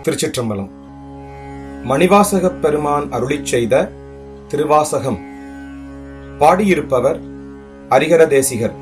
திருச்சிற்றம்பலம் மணிவாசகப் பெருமான் அருளிச் செய்த திருவாசகம் பாடியிருப்பவர் ஹரிஹர தேசிகர்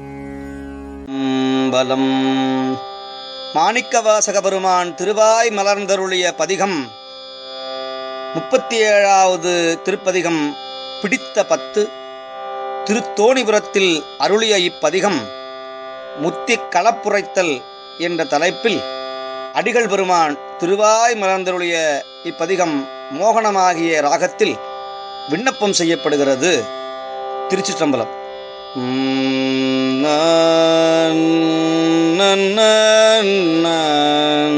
பலம் மாணிக்கவாசக பெருமான் திருவாய் மலர்ந்தருளிய பதிகம் முப்பத்தி ஏழாவது திருப்பதிகம் பிடித்த பத்து திருத்தோணிபுரத்தில் அருளிய இப்பதிகம் முத்திக் களப்புரைத்தல் என்ற தலைப்பில் அடிகள் பெருமான் திருவாய் மலர்ந்தருளிய இப்பதிகம் மோகனமாகிய ராகத்தில் விண்ணப்பம் செய்யப்படுகிறது திருச்சிற்றம்பலம் உம் நான் நான் நான் நான்.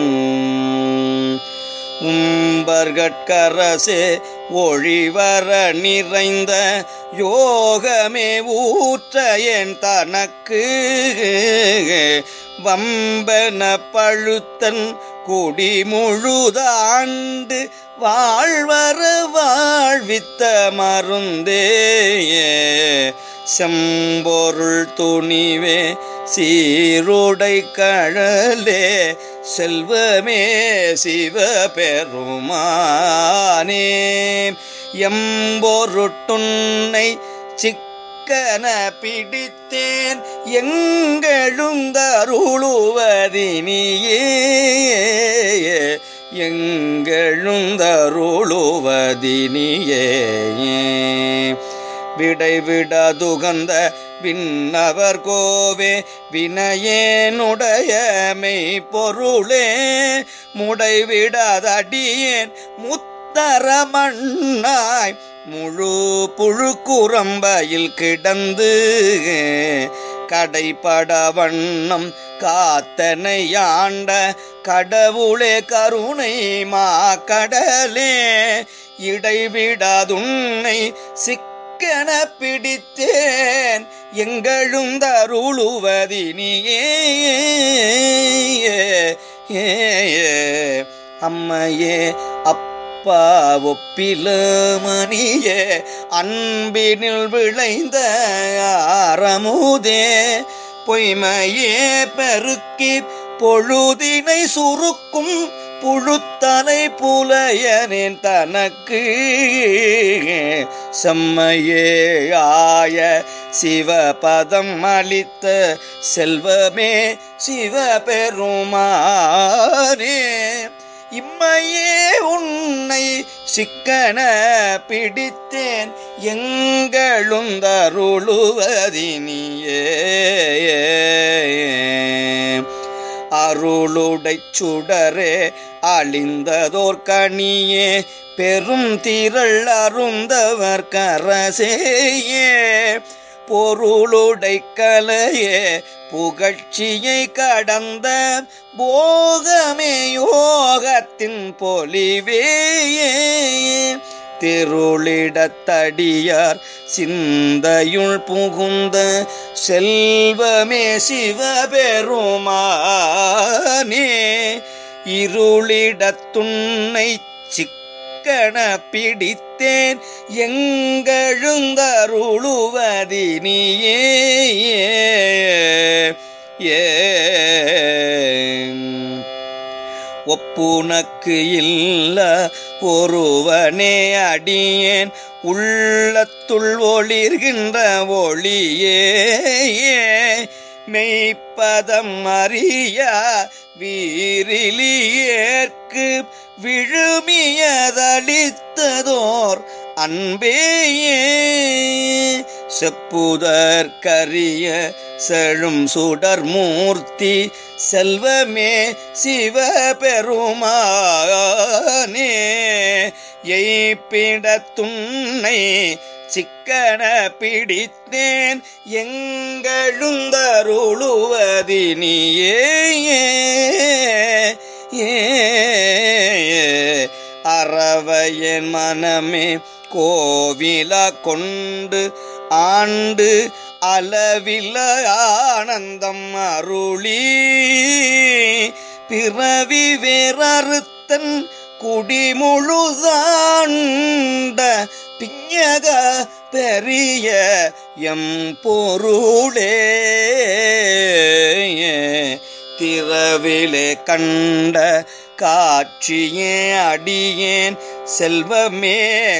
உம்பர்கட்கரசே ஒழிவர நிறைந்த யோகமே ஊற்ற என் தனக்கு வம்பன பழுத்தன் குடி முழுதாண்டு வாழ்வர வாழ்வித்த மருந்தே செம்பொருள் துணிவே சீருடை கழலே செல்வமே சிவ பெருமானே எம்பொருட்டுன்னை சிக்கன பிடித்தேன் எங்கெழுந்தருளுவதினியே எங்கெழுந்தருளுவதினியே விடை விடதுகந்த விண்ணவர் கோவே வினையேனுடைய மெய்ப்பொருளே முடைவிடாதடியேன் முத்தர மண்ணாய் முழு புழுக்குரம்பையில் கிடந்து கடைப்பட வண்ணம் காத்தனை ஆண்ட கடவுளே கருணை மா கடலே இடைவிடாதுன்னை சிக்கன பிடித்தேன் எங்கெழுந்தருளுவதினியே அம்மையே அப்பா ஒப்பிலமணியே அன்பினில் விளைந்த ஆரமுதே பொய்மையே பெருக்கி பொழுதினை சுருக்கும் புழுத்தலை புலையனின் தனக்கு செம்மையே ஆய சிவபதம் அளித்த செல்வமே சிவபெருமானே இம்மையே உன்னை சிக்கன பிடித்தேன் எங்களுந்தருளுவதினியே அருளுடைச் சுடரே அழிந்ததோர் கனியே பெரும் திரள் அருந்தவர் கரசேயே பொருளுடை கலையே புகழ்ச்சியை கடந்த போகமே யோகத்தின் பொலிவேயே திருளிடத்தடியார் சிந்தையுள் புகுந்த செல்வமே சிவபெருமானே இருளிடத்துன்னை சிக்கன பிடித்தேன் எங்கெழுந்தருளுவதினியே ஏ ஒப்புனக்கு இல்ல ஒருவனே அடியேன் உள்ளத்துள் ஒளிர்கின்ற ஒளியே மெய்ப்பதம் அறிய வீரிலியேற்கு விழுமியதளித்ததோர் அன்பேயே செப்புதற்கரிய செழும் சுடர் மூர்த்தி செல்வமே சிவபெருமானே எய்ப்பிடத்துன்னை சிக்கன பிடித்தேன் எங்கெழுந்தருளுவதினியே அறவையன் மனமே கோவில கொண்டு ஆண்டு அளவில ஆனந்தம் அருளி பிறவி வேறறுத்தன் குடிமுழுதாண்ட பிஞக பெரிய எம் பொருளே திறவிலே கண்ட காட்சியே அடியேன் செல்வமே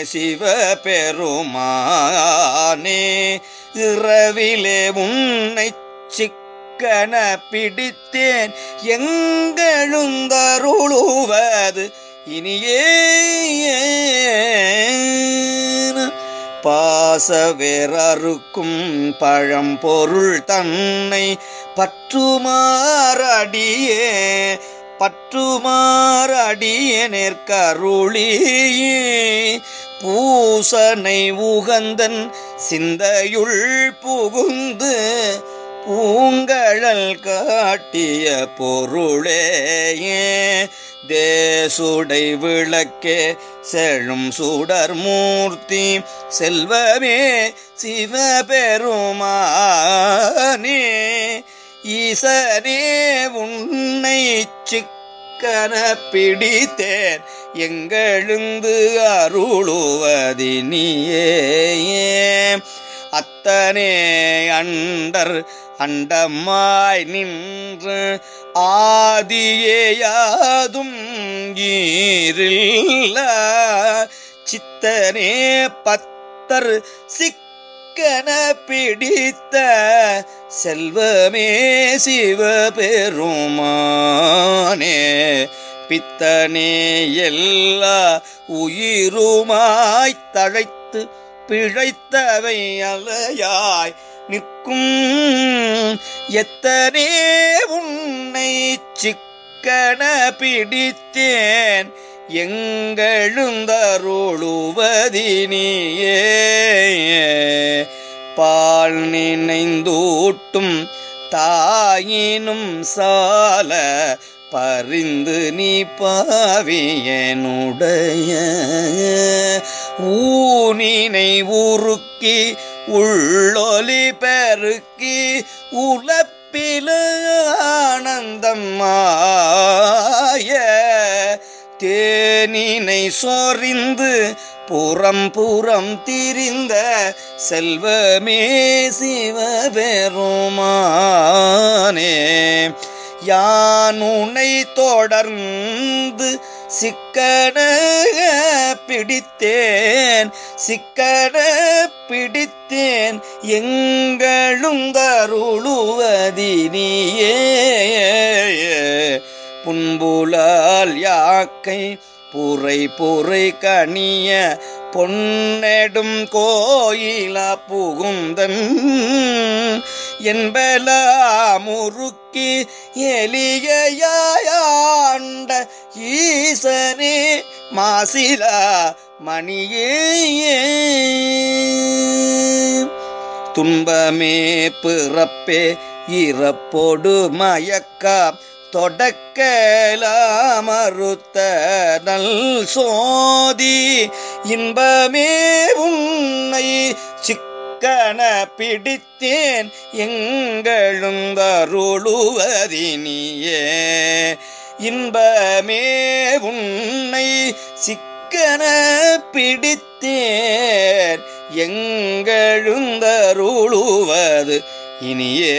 சிவபெருமானே இரவிலே உன்னை சிக்கன பிடித்தேன் எங்கெழுந்தருளுவது இனியே பாசவேரறுக்கும் பழம்பொருள் தன்னை பற்றுமாறடியே பற்றுமாறடியே நேர்கருளியே பூசனை உகந்தன் சிந்தையுள் புகுந்து பூங்கழல் காட்டிய பொருளேயே தேசுடை விளக்கே செழும் சுடர் மூர்த்தி செல்வமே சிவபெருமானே ஈசனே உன்னை சிக்கன பிடித்தேன் எங்கெழுந்து அருளுவதினியே அத்தனே அண்டர் அண்டமாய் நின்று ஆதியேயாதும் ஈரில்ல சித்தனே பத்தர் சிக்கன பிடித்த செல்வமே சிவபெருமானே பித்தனே எல்லா உயிருமாய் தழைத்து பிழைத்தவை அலையாய் நிற்கும் எத்தனே உன்னை சிக்கன பிடித்தேன் எங்கெழுந்தருளுவதினியே பால் நினைந்தூட்டும் தாயினும் சால பரிந்து நீ பாவியனுடைய ஊனினை உருக்கி உள்ளொலி பெருக்கி உலப்பில ஆனந்தம் மாய தேனினை சொரிந்து புறம் புறம் திரிந்த செல்வமே சிவபெருமானே யான் உன்னை தொடர்ந்து சிக்கன பிடித்தேன் சிக்கன பிடித்தேன் எங்களுந்தருளுவதினியே புன்புலால் யாக்கை புரை புரை கணிய பொன்னெடும் கோயில புகுந்தன் என்பலா முறுக்கி எளியாயாண்ட ஈசனே மாசிலா மணியே துன்பமே பிறப்பே இறப்பொடு மயக்கா தொடக்கலாமறுத்த நல் சோதி இன்பமே உன்னை சிக்கன பிடித்தேன் எங்களுந்தருளுவதினியே இன்பமே உன்னை சிக்கன பிடித்தேன் எங்களுந்தருளுவது இனியே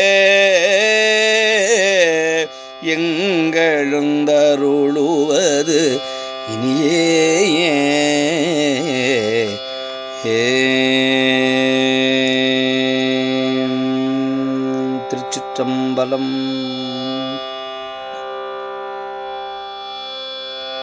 எங்களுந்தருளுவது இனியே திருச்சிற்றம்பலம்